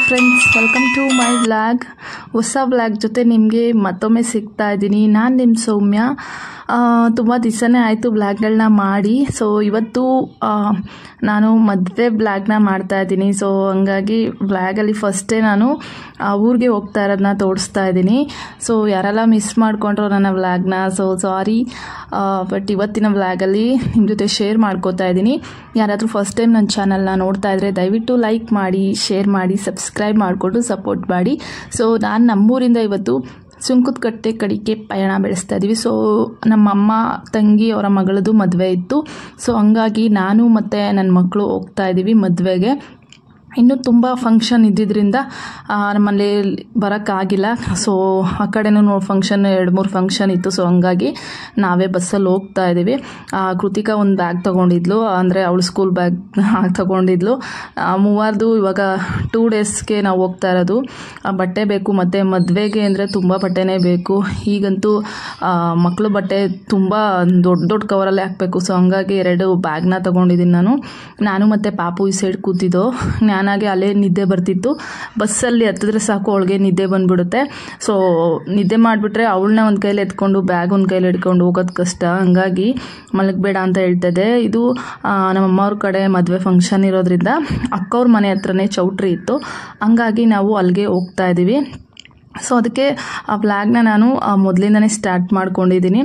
friends welcome to my vlog ಹೊಸ vlog ಜೊತೆ ನಿಮಗೆ ಮತ್ತೊಮ್ಮೆ ಸಿಗ್ತಾ ಇದ್ದೀನಿ ನಾನು ನಿಮ್ಮ ಸೌಮ್ಯ ತುಂಬ ದಿವಸನೇ ಆಯಿತು ಬ್ಲಾಗ್ಗಳನ್ನ ಮಾಡಿ ಸೊ ಇವತ್ತು ಆ, ನಾನು ಮದುವೆ ಬ್ಲಾಗ್ನ ಮಾಡ್ತಾ ಇದ್ದೀನಿ ಸೊ ಹಂಗಾಗಿ ಬ್ಲಾಗಲ್ಲಿ ಫಸ್ಟೇ ನಾನು ಆ ಊರಿಗೆ ಹೋಗ್ತಾ ಇರೋದನ್ನ ತೋರಿಸ್ತಾ ಇದ್ದೀನಿ ಸೊ ಯಾರೆಲ್ಲ ಮಿಸ್ ಮಾಡ್ಕೊಂಡ್ರು ನನ್ನ ವ್ಲಾಗ್ನ ಸೊ ಸಾರಿ ಬಟ್ ಇವತ್ತಿನ ವ್ಲಾಗಲ್ಲಿ ನಿಮ್ಮ ಜೊತೆ ಶೇರ್ ಮಾಡ್ಕೋತಾ ಇದ್ದೀನಿ ಯಾರಾದರೂ ಫಸ್ಟ್ ಟೈಮ್ ನನ್ನ ಚಾನಲ್ನ ನೋಡ್ತಾ ಇದ್ದರೆ ದಯವಿಟ್ಟು ಲೈಕ್ ಮಾಡಿ ಶೇರ್ ಮಾಡಿ ಸಬ್ಸ್ಕ್ರೈಬ್ ಮಾಡಿಕೊಂಡು ಸಪೋರ್ಟ್ ಮಾಡಿ ಸೊ ನಾನು ನಮ್ಮೂರಿಂದ ಇವತ್ತು ಸುಂಕದಕಟ್ಟೆ ಕಡೆಗೆ ಪಯಣ ಬೆಳೆಸ್ತಾ ಇದ್ದೀವಿ ಸೊ ನಮ್ಮಮ್ಮ ತಂಗಿ ಅವರ ಮಗಳದು ಮದುವೆ ಇತ್ತು ಸೊ ಹಂಗಾಗಿ ನಾನು ಮತ್ತು ನನ್ನ ಮಕ್ಕಳು ಹೋಗ್ತಾ ಇದ್ದೀವಿ ಮದುವೆಗೆ ಇನ್ನೂ ತುಂಬ ಫಂಕ್ಷನ್ ಇದ್ದಿದ್ದರಿಂದ ಆ, ನಮ್ಮಲ್ಲಿ ಬರೋಕ್ಕಾಗಿಲ್ಲ ಸೊ ಆ ಕಡೆನೂ ನೋ ಫಂಕ್ಷನ್ ಎರಡು ಮೂರು ಫಂಕ್ಷನ್ ಇತ್ತು ಸೊ ಹಂಗಾಗಿ ನಾವೇ ಬಸ್ಸಲ್ಲಿ ಹೋಗ್ತಾ ಇದ್ದೀವಿ ಆ, ಕೃತಿಕಾ ಒಂದು ಬ್ಯಾಗ್ ತೊಗೊಂಡಿದ್ಲು ಅಂದರೆ ಅವಳು ಸ್ಕೂಲ್ ಬ್ಯಾಗ್ ತೊಗೊಂಡಿದ್ಲು ಆ, ಮೂವಾರ್ದು ಇವಾಗ ಟೂ ಡೇಸ್ಗೆ ನಾವು ಹೋಗ್ತಾ ಇರೋದು ಆ, ಬಟ್ಟೆ ಬೇಕು ಮತ್ತು ಮದುವೆಗೆ ಅಂದರೆ ತುಂಬ ಬಟ್ಟೆನೇ ಬೇಕು ಈಗಂತೂ ಆ, ಮಕ್ಕಳು ಬಟ್ಟೆ ತುಂಬ ದೊಡ್ಡ ದೊಡ್ಡ ಕವರಲ್ಲೇ ಹಾಕಬೇಕು ಸೊ ಹಂಗಾಗಿ ಎರಡು ಬ್ಯಾಗ್ನ ತೊಗೊಂಡಿದ್ದೀನಿ ನಾನು ನಾನು ಮತ್ತು ಪಾಪು ಈ ಸೈಡ್ ಕೂತಿದ್ದೋ ಜ್ಞಾನಾಗೆ ಅಲ್ಲೇ ನಿದ್ದೆ ಬರ್ತಿತ್ತು ಬಸ್ಸಲ್ಲಿ ಹತ್ತಿದ್ರೆ ಸಾಕು ಅವಳಿಗೆ ನಿದ್ದೆ ಬಂದ್ಬಿಡುತ್ತೆ ಸೊ ನಿದ್ದೆ ಮಾಡಿಬಿಟ್ರೆ ಅವಳನ್ನ ಒಂದು ಕೈಲಿ ಎತ್ಕೊಂಡು ಬ್ಯಾಗ್ ಒಂದು ಕೈಲಿ ಹಿಡ್ಕೊಂಡು ಹೋಗೋದು ಕಷ್ಟ ಹಂಗಾಗಿ ಮಲಗಬೇಡ ಅಂತ ಹೇಳ್ತದೆ ಇದು ಆ, ನಮ್ಮ ಅಮ್ಮವ್ರ ಕಡೆ ಮದುವೆ ಫಂಕ್ಷನ್ ಇರೋದ್ರಿಂದ ಅಕ್ಕವ್ರ ಮನೆ ಹತ್ರನೇ ಚೌಟ್ರಿ ಇತ್ತು ಹಂಗಾಗಿ ನಾವು ಅಲ್ಲಿಗೆ ಹೋಗ್ತಾ ಇದ್ದೀವಿ ಸೊ ಅದಕ್ಕೆ ಆ ವ್ಲಾಗ್ನ ನಾನು ಮೊದಲಿಂದನೇ ಸ್ಟಾರ್ಟ್ ಮಾಡ್ಕೊಂಡಿದ್ದೀನಿ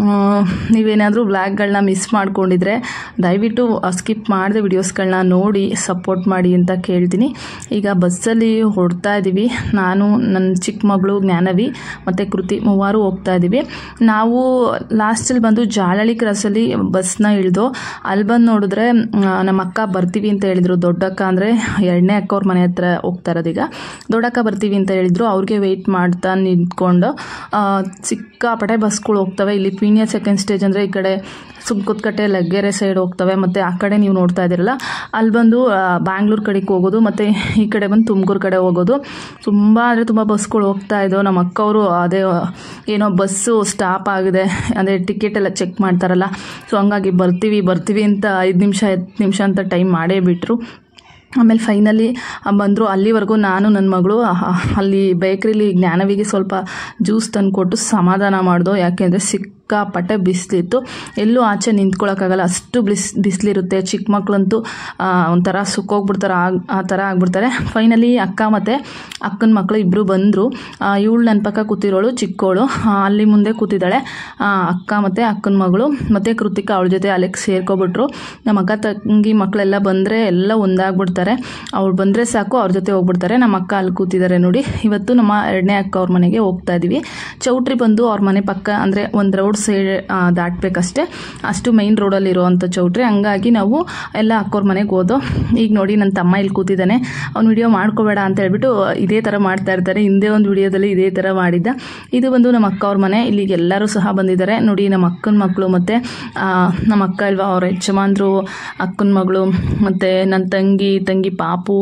ನೀವೇನಾದರೂ ವ್ಲಾಗ್ಗಳನ್ನ ಮಿಸ್ ಮಾಡ್ಕೊಂಡಿದ್ರೆ ದಯವಿಟ್ಟು ಸ್ಕಿಪ್ ಮಾಡಿದೆ ವಿಡಿಯೋಸ್ಗಳನ್ನ ನೋಡಿ ಸಪೋರ್ಟ್ ಮಾಡಿ ಅಂತ ಕೇಳ್ತೀನಿ ಈಗ ಬಸ್ಸಲ್ಲಿ ಹೊಡ್ತಾ ಇದ್ದೀವಿ ನಾನು ನನ್ನ ಚಿಕ್ಕ ಮಗಳು ಜ್ಞಾನವಿ ಮತ್ತು ಕೃತಿ ಮೂವರು ಹೋಗ್ತಾ ಇದ್ದೀವಿ ನಾವು ಲಾಸ್ಟಲ್ಲಿ ಬಂದು ಜಾಲಳಿ ಕ್ರಾಸಲ್ಲಿ ಬಸ್ನ ಇಳಿದು ಅಲ್ಲಿ ಬಂದು ನೋಡಿದ್ರೆ ಆ, ನಮ್ಮ ಅಕ್ಕ ಬರ್ತೀವಿ ಅಂತ ಹೇಳಿದರು ದೊಡ್ಡಕ್ಕ ಅಂದರೆ ಎರಡನೇ ಅಕ್ಕ ಅವ್ರ ಮನೆ ಹತ್ರ ಹೋಗ್ತಾ ಇರೋದೀಗ ದೊಡ್ಡಕ್ಕ ಬರ್ತೀವಿ ಅಂತ ಹೇಳಿದ್ರು ಅವ್ರಿಗೆ ವೆಯ್ಟ್ ಮಾಡ್ತಾ ನಿಂತ್ಕೊಂಡು ಆ, ಸಿಕ್ಕಾಪಟ್ಟೆ ಬಸ್ಗಳು ಹೋಗ್ತವೆ ಇಲ್ಲಿ ಪೀನಿಯರ್ ಸೆಕೆಂಡ್ ಸ್ಟೇಜ್ ಅಂದರೆ ಈ ಕಡೆ ಸುಂಕದಕಟ್ಟೆ ಲಗ್ಗೆರೆ ಸೈಡ್ ಹೋಗ್ತವೆ ಮತ್ತು ಆ ಕಡೆ ನೀವು ನೋಡ್ತಾ ಇದ್ದೀರಲ್ಲ ಅಲ್ಲಿ ಬಂದು ಬ್ಯಾಂಗ್ಳೂರು ಕಡೆಗೆ ಹೋಗೋದು ಮತ್ತು ಈ ಕಡೆ ಬಂದು ತುಮಕೂರು ಕಡೆ ಹೋಗೋದು ತುಂಬ ಅಂದರೆ ತುಂಬ ಬಸ್ಗಳು ಹೋಗ್ತಾ ಇದ್ದವು ನಮ್ಮ ಅಕ್ಕವರು ಅದೇ ಏನೋ ಬಸ್ಸು ಸ್ಟಾಪ್ ಆಗಿದೆ ಅಂದರೆ ಟಿಕೆಟ್ ಎಲ್ಲ ಚೆಕ್ ಮಾಡ್ತಾರಲ್ಲ ಸೊ ಹಂಗಾಗಿ ಬರ್ತೀವಿ ಬರ್ತೀವಿ ಅಂತ ಐದು ನಿಮಿಷ ಹತ್ತು ನಿಮಿಷ ಅಂತ ಟೈಮ್ ಮಾಡೇ ಬಿಟ್ಟರು ಆಮೇಲೆ ಫೈನಲಿ ಬಂದರು ಅಲ್ಲಿವರೆಗೂ ನಾನು ನನ್ನ ಮಗಳು ಆ- ಅಲ್ಲಿ ಬೇಕ್ರಿಲಿ ಜ್ಞಾನವಿಗೆ ಸ್ವಲ್ಪ ಜ್ಯೂಸ್ ತಂದು ಕೊಟ್ಟು ಸಮಾಧಾನ ಮಾಡ್ದೋ ಯಾಕೆಂದರೆ ಸಿಕ್ಕಾಪಟ್ಟೆ ಬಿಸಿಲಿತ್ತು ಎಲ್ಲೂ ಆಚೆ ನಿಂತ್ಕೊಳ್ಳೋಕ್ಕಾಗಲ್ಲ ಅಷ್ಟು ಬಿಸ್ ಬಿಸಿಲಿರುತ್ತೆ ಚಿಕ್ಕ ಮಕ್ಕಳಂತೂ ಆ, ಒಂಥರ ಸುಕ್ಕೋಗ್ಬಿಡ್ತಾರೆ ಆ ಆ ಥರ ಆಗ್ಬಿಡ್ತಾರೆ ಫೈನಲಿ ಅಕ್ಕ ಮತ್ತು ಅಕ್ಕನ ಮಕ್ಕಳು ಇಬ್ಬರು ಬಂದರು ಇವಳು ನನ್ನ ಪಕ್ಕ ಕೂತಿರೋಳು ಚಿಕ್ಕವಳು ಆ, ಅಲ್ಲಿ ಮುಂದೆ ಕೂತಿದ್ದಾಳೆ ಆ, ಅಕ್ಕ ಮತ್ತು ಅಕ್ಕನ ಮಗಳು ಮತ್ತು ಕೃತಿಕಾ ಅವಳ ಜೊತೆ ಅಲ್ಲಿಗೆ ಸೇರ್ಕೊಬಿಟ್ರು ನಮ್ಮ ಅಕ್ಕ ತಂಗಿ ಮಕ್ಕಳೆಲ್ಲ ಬಂದರೆ ಎಲ್ಲ ಒಂದಾಗ್ಬಿಡ್ತಾರೆ ಅವ್ರು ಬಂದರೆ ಸಾಕು ಅವ್ರ ಜೊತೆ ಹೋಗ್ಬಿಡ್ತಾರೆ ನಮ್ಮ ಅಕ್ಕ ಅಲ್ಲಿ ಕೂತಿದ್ದಾರೆ ನೋಡಿ ಇವತ್ತು ನಮ್ಮ ಎರಡನೇ ಅಕ್ಕ ಅವ್ರ ಮನೆಗೆ ಹೋಗ್ತಾ ಇದ್ದೀವಿ ಚೌಟ್ರಿ ಬಂದು ಅವ್ರ ಮನೆ ಪಕ್ಕ ಅಂದರೆ ಒಂದು ರೋಡ್ ಸೈಡ್ ದಾಟಬೇಕಷ್ಟೇ ಅಷ್ಟು ಮೈನ್ ರೋಡಲ್ಲಿ ಇರುವಂಥ ಚೌಟ್ರಿ ಹಂಗಾಗಿ ನಾವು ಎಲ್ಲ ಅಕ್ಕವ್ರ ಮನೆಗೆ ಹೋದೋ ಈಗ ನೋಡಿ ನನ್ನ ತಮ್ಮ ಇಲ್ಲಿ ಕೂತಿದ್ದಾನೆ ಅವ್ನು ವಿಡಿಯೋ ಮಾಡ್ಕೋಬೇಡ ಅಂತ ಹೇಳ್ಬಿಟ್ಟು ಇದೇ ಥರ ಮಾಡ್ತಾ ಇರ್ತಾರೆ ಹಿಂದೆ ಒಂದು ವಿಡಿಯೋದಲ್ಲಿ ಇದೇ ಥರ ಮಾಡಿದ್ದ ಇದು ಬಂದು ನಮ್ಮ ಅಕ್ಕ ಅವ್ರ ಮನೆ ಇಲ್ಲಿಗೆ ಎಲ್ಲರೂ ಸಹ ಬಂದಿದ್ದಾರೆ ನೋಡಿ ನಮ್ಮ ಅಕ್ಕನ ಮಕ್ಕಳು ಮತ್ತು ನಮ್ಮ ಅಕ್ಕ ಅಲ್ವಾ ಅವ್ರ ಯಜಮಾನ್ರು ಅಕ್ಕನ ಮಗಳು ಮತ್ತು ನನ್ನ ತಂಗಿ ತಂಗಿ ಪಾಪು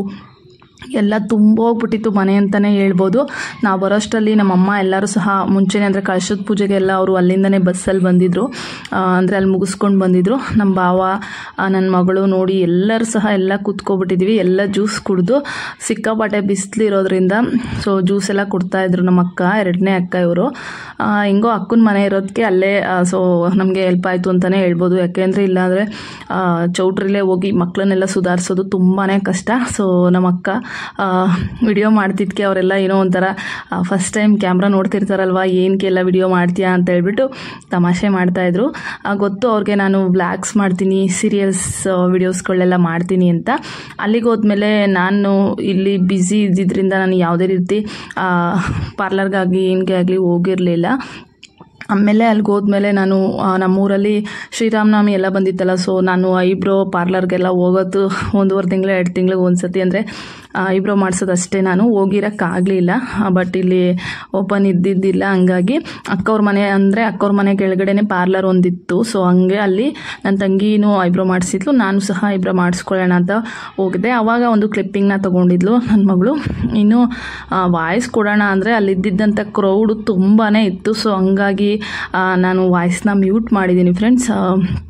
ಎಲ್ಲ ತುಂಬ ಹೋಗ್ಬಿಟ್ಟಿತ್ತು ಮನೆ ಅಂತಲೇ ಹೇಳ್ಬೋದು ನಾವು ಬರೋಷ್ಟರಲ್ಲಿ ನಮ್ಮಮ್ಮ ಎಲ್ಲರೂ ಸಹ ಮುಂಚೆನೇ ಅಂದರೆ ಕಳಶದ ಪೂಜೆಗೆ ಎಲ್ಲ ಅವರು ಅಲ್ಲಿಂದನೇ ಬಸ್ಸಲ್ಲಿ ಬಂದಿದ್ದರು ಅಂದರೆ ಅಲ್ಲಿ ಮುಗಿಸ್ಕೊಂಡು ಬಂದಿದ್ದರು ನಮ್ಮ ಭಾವ ಆ, ನನ್ನ ಮಗಳು ನೋಡಿ ಎಲ್ಲರೂ ಸಹ ಎಲ್ಲ ಕೂತ್ಕೊಬಿಟ್ಟಿದ್ವಿ ಎಲ್ಲ ಜ್ಯೂಸ್ ಕುಡಿದು ಸಿಕ್ಕಾಪಟ್ಟೆ ಬಿಸಿಲಿರೋದ್ರಿಂದ ಸೊ ಜ್ಯೂಸ್ ಎಲ್ಲ ಕೊಡ್ತಾಯಿದ್ರು ನಮ್ಮ ಅಕ್ಕ ಎರಡನೇ ಅಕ್ಕ ಇವರು ಹಿಂಗೋ ಅಕ್ಕನ ಮನೆ ಇರೋದಕ್ಕೆ ಅಲ್ಲೇ ಸೊ ನಮಗೆ ಹೆಲ್ಪ್ ಆಯಿತು ಅಂತಲೇ ಹೇಳ್ಬೋದು ಯಾಕೆಂದರೆ ಇಲ್ಲಾಂದರೆ ಚೌಟ್ರಿಲೇ ಹೋಗಿ ಮಕ್ಕಳನ್ನೆಲ್ಲ ಸುಧಾರಿಸೋದು ತುಂಬಾ ಕಷ್ಟ ಸೊ ನಮ್ಮ ಅಕ್ಕ ವಿಡಿಯೋ ಮಾಡ್ತಿದ್ದಕ್ಕೆ ಅವರೆಲ್ಲ ಏನೋ ಒಂಥರ ಫಸ್ಟ್ ಟೈಮ್ ಕ್ಯಾಮ್ರಾ ನೋಡ್ತಿರ್ತಾರಲ್ವ ಏನಕ್ಕೆಲ್ಲ ವಿಡಿಯೋ ಮಾಡ್ತೀಯಾ ಅಂತ ಹೇಳ್ಬಿಟ್ಟು ತಮಾಷೆ ಮಾಡ್ತಾಯಿದ್ರು ಗೊತ್ತು ಅವ್ರಿಗೆ ನಾನು ವ್ಲಾಗ್ಸ್ ಮಾಡ್ತೀನಿ ಸೀರಿಯಲ್ಸ್ ವಿಡಿಯೋಸ್ಗಳೆಲ್ಲ ಮಾಡ್ತೀನಿ ಅಂತ ಅಲ್ಲಿಗೆ ಹೋದ್ಮೇಲೆ ನಾನು ಇಲ್ಲಿ ಬ್ಯುಸಿ ಇದ್ದಿದ್ದರಿಂದ ನಾನು ಯಾವುದೇ ರೀತಿ ಪಾರ್ಲರ್ಗಾಗಲಿ ಏನಕ್ಕೆ ಆಗಲಿ ಹೋಗಿರಲಿಲ್ಲ ಆಮೇಲೆ ಅಲ್ಲಿಗೆ ಹೋದ್ಮೇಲೆ ನಾನು ಆ, ನಮ್ಮೂರಲ್ಲಿ ಶ್ರೀರಾಮನವಮಿ ಎಲ್ಲ ಬಂದಿತ್ತಲ್ಲ ಸೊ ನಾನು ಐಬ್ರೋ ಪಾರ್ಲರ್ಗೆಲ್ಲ ಹೋಗೋದು ಒಂದೂವರೆ ತಿಂಗಳು ಎರಡು ತಿಂಗಳಿಗೆ ಒಂದು ಸತಿ ಅಂದರೆ ಐಬ್ರೋ ಮಾಡಿಸೋದು ಅಷ್ಟೇ ನಾನು ಹೋಗಿರೋಕ್ಕಾಗಲಿಲ್ಲ ಬಟ್ ಇಲ್ಲಿ ಓಪನ್ ಇದ್ದಿದ್ದಿಲ್ಲ ಹಂಗಾಗಿ ಅಕ್ಕವ್ರ ಮನೆ ಅಂದರೆ ಅಕ್ಕವ್ರ ಮನೆ ಕೆಳಗಡೆನೆ ಪಾರ್ಲರ್ ಒಂದಿತ್ತು ಸೊ ಹಂಗೆ ಅಲ್ಲಿ ನನ್ನ ತಂಗಿನೂ ಐಬ್ರೋ ಮಾಡಿಸಿದ್ಲು ನಾನು ಸಹ ಐಬ್ರೋ ಮಾಡಿಸ್ಕೊಳ್ಳೋಣ ಅಂತ ಹೋಗಿದ್ದೆ ಆವಾಗ ಒಂದು ಕ್ಲಿಪ್ಪಿಂಗ್ನ ತೊಗೊಂಡಿದ್ಲು ನನ್ನ ಮಗಳು ಇನ್ನು ವಾಯ್ಸ್ ಕೊಡೋಣ ಅಂದರೆ ಅಲ್ಲಿದ್ದಂಥ ಕ್ರೌಡು ತುಂಬಾ ಇತ್ತು ಸೊ ಹಂಗಾಗಿ ಆ, ನಾನು ವಾಯ್ಸ್ನ ಮ್ಯೂಟ್ ಮಾಡಿದ್ದೀನಿ ಫ್ರೆಂಡ್ಸ್